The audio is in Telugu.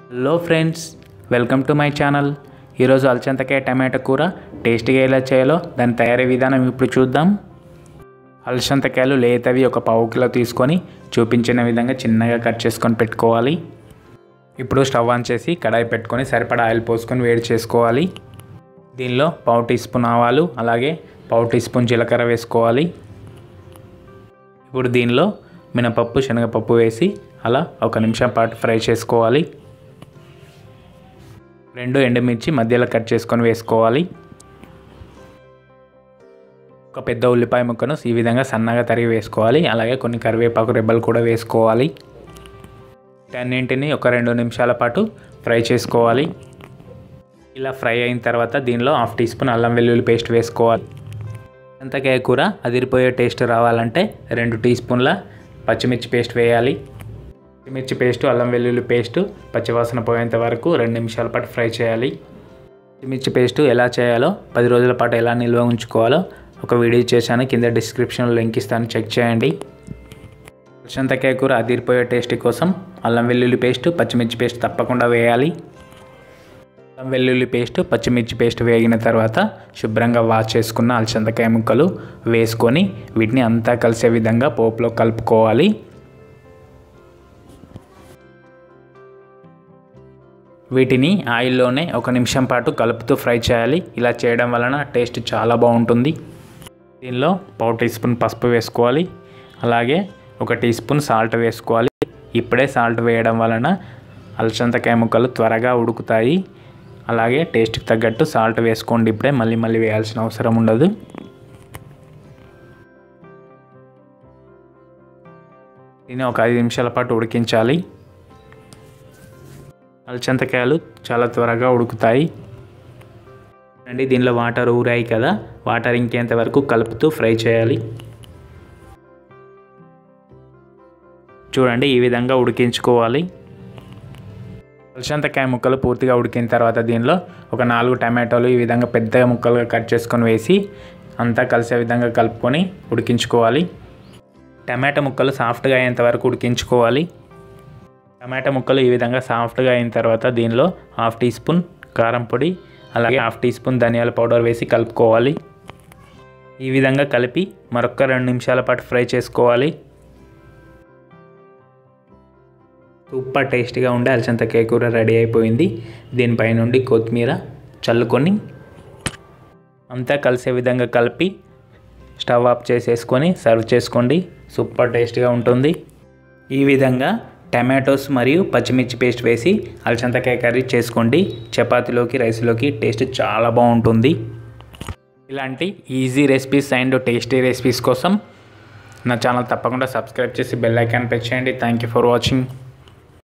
hello friends welcome to my channel ఈరోజు అలచంతకాయ టమాటా కూర టేస్టీగా ఎలా చేయాలో దాని తయారీ విధానం ఇప్పుడు చూద్దాం అలసంతకాయలు లేతవి ఒక పావు కిలో తీసుకొని చూపించిన విధంగా చిన్నగా కట్ చేసుకొని పెట్టుకోవాలి ఇప్పుడు స్టవ్ ఆన్ చేసి కడాయి పెట్టుకొని సరిపడా ఆయిల్ పోసుకొని వేడి చేసుకోవాలి దీనిలో పావు టీ స్పూన్ ఆవాలు అలాగే పావు టీ స్పూన్ జీలకర్ర వేసుకోవాలి ఇప్పుడు దీనిలో మినపప్పు శనగపప్పు వేసి అలా ఒక నిమిషం పాటు ఫ్రై చేసుకోవాలి రెండు ఎండుమిర్చి మధ్యలో కట్ చేసుకొని వేసుకోవాలి ఒక పెద్ద ఉల్లిపాయ ముక్కను ఈ విధంగా సన్నగా తరిగి వేసుకోవాలి అలాగే కొన్ని కరివేపాకు రెబ్బలు కూడా వేసుకోవాలి అన్నింటిని ఒక రెండు నిమిషాల పాటు ఫ్రై చేసుకోవాలి ఇలా ఫ్రై అయిన తర్వాత దీనిలో హాఫ్ టీ స్పూన్ అల్లం వెల్లుల్లి పేస్ట్ వేసుకోవాలి అంతకాయ కూర అదిరిపోయే టేస్ట్ రావాలంటే రెండు టీ స్పూన్ల పచ్చిమిర్చి పేస్ట్ వేయాలి పచ్చిమిర్చి పేస్ట్ అల్లం వెల్లుల్లి పేస్ట్ పచ్చివాసన పోయేంత వరకు రెండు నిమిషాల పాటు ఫ్రై చేయాలి పచ్చిమిర్చి పేస్ట్ ఎలా చేయాలో పది రోజుల పాటు ఎలా నిల్వ ఉంచుకోవాలో ఒక వీడియో చేశాను కింద డిస్క్రిప్షన్లో లింక్ ఇస్తాను చెక్ చేయండి చింతకాయ కూర అదిరిపోయే టేస్ట్ కోసం అల్లం వెల్లుల్లి పేస్ట్ పచ్చిమిర్చి పేస్ట్ తప్పకుండా వేయాలి అల్లం వెల్లుల్లి పేస్ట్ పచ్చిమిర్చి పేస్ట్ వేగిన తర్వాత శుభ్రంగా వాష్ చేసుకున్న అలసందకాయ ముక్కలు వేసుకొని వీటిని అంతా కలిసే విధంగా పోపులో కలుపుకోవాలి వీటిని ఆయిల్లోనే ఒక నిమిషం పాటు కలుపుతూ ఫ్రై చేయాలి ఇలా చేయడం వలన టేస్ట్ చాలా బాగుంటుంది దీనిలో పావు టీ స్పూన్ పసుపు వేసుకోవాలి అలాగే ఒక టీ స్పూన్ సాల్ట్ వేసుకోవాలి ఇప్పుడే సాల్ట్ వేయడం వలన అలసందకాయ ముక్కలు త్వరగా ఉడుకుతాయి అలాగే టేస్ట్కి తగ్గట్టు సాల్ట్ వేసుకోండి ఇప్పుడే మళ్ళీ మళ్ళీ వేయాల్సిన అవసరం ఉండదు దీన్ని ఒక ఐదు నిమిషాల పాటు ఉడికించాలి అలచంతకాయలు చాలా త్వరగా ఉడుకుతాయి అండి దీనిలో వాటర్ ఊరాయి కదా వాటర్ ఇంకేంత వరకు కలుపుతూ ఫ్రై చేయాలి చూడండి ఈ విధంగా ఉడికించుకోవాలి అలసంతకాయ ముక్కలు పూర్తిగా ఉడికిన తర్వాత దీనిలో ఒక నాలుగు టమాటోలు ఈ విధంగా పెద్ద ముక్కలుగా కట్ చేసుకొని వేసి అంతా కలిసే విధంగా కలుపుకొని ఉడికించుకోవాలి టమాటా ముక్కలు సాఫ్ట్గా అయ్యేంత వరకు ఉడికించుకోవాలి టమాటా ముక్కలు ఈ విధంగా సాఫ్ట్గా అయిన తర్వాత దీనిలో హాఫ్ టీ స్పూన్ కారం పొడి అలాగే హాఫ్ టీ స్పూన్ ధనియాల పౌడర్ వేసి కలుపుకోవాలి ఈ విధంగా కలిపి మరొక రెండు నిమిషాల పాటు ఫ్రై చేసుకోవాలి సూపర్ టేస్టీగా ఉండే అలసంతకాయ కూర రెడీ అయిపోయింది దీనిపై నుండి కొత్తిమీర చల్లుకొని అంతా కలిసే విధంగా కలిపి స్టవ్ ఆఫ్ చేసేసుకొని సర్వ్ చేసుకోండి సూపర్ టేస్టీగా ఉంటుంది ఈ విధంగా టమాటోస్ మరియు పచ్చిమిర్చి పేస్ట్ వేసి అలసంతకాయ కర్రీ చేసుకోండి చపాతీలోకి రైస్లోకి టేస్ట్ చాలా బాగుంటుంది ఇలాంటి easy recipes and tasty recipes కోసం నా ఛానల్ తప్పకుండా సబ్స్క్రైబ్ చేసి బెల్ ఐకాన్ ప్రెస్ చేయండి థ్యాంక్ యూ ఫర్ వాచింగ్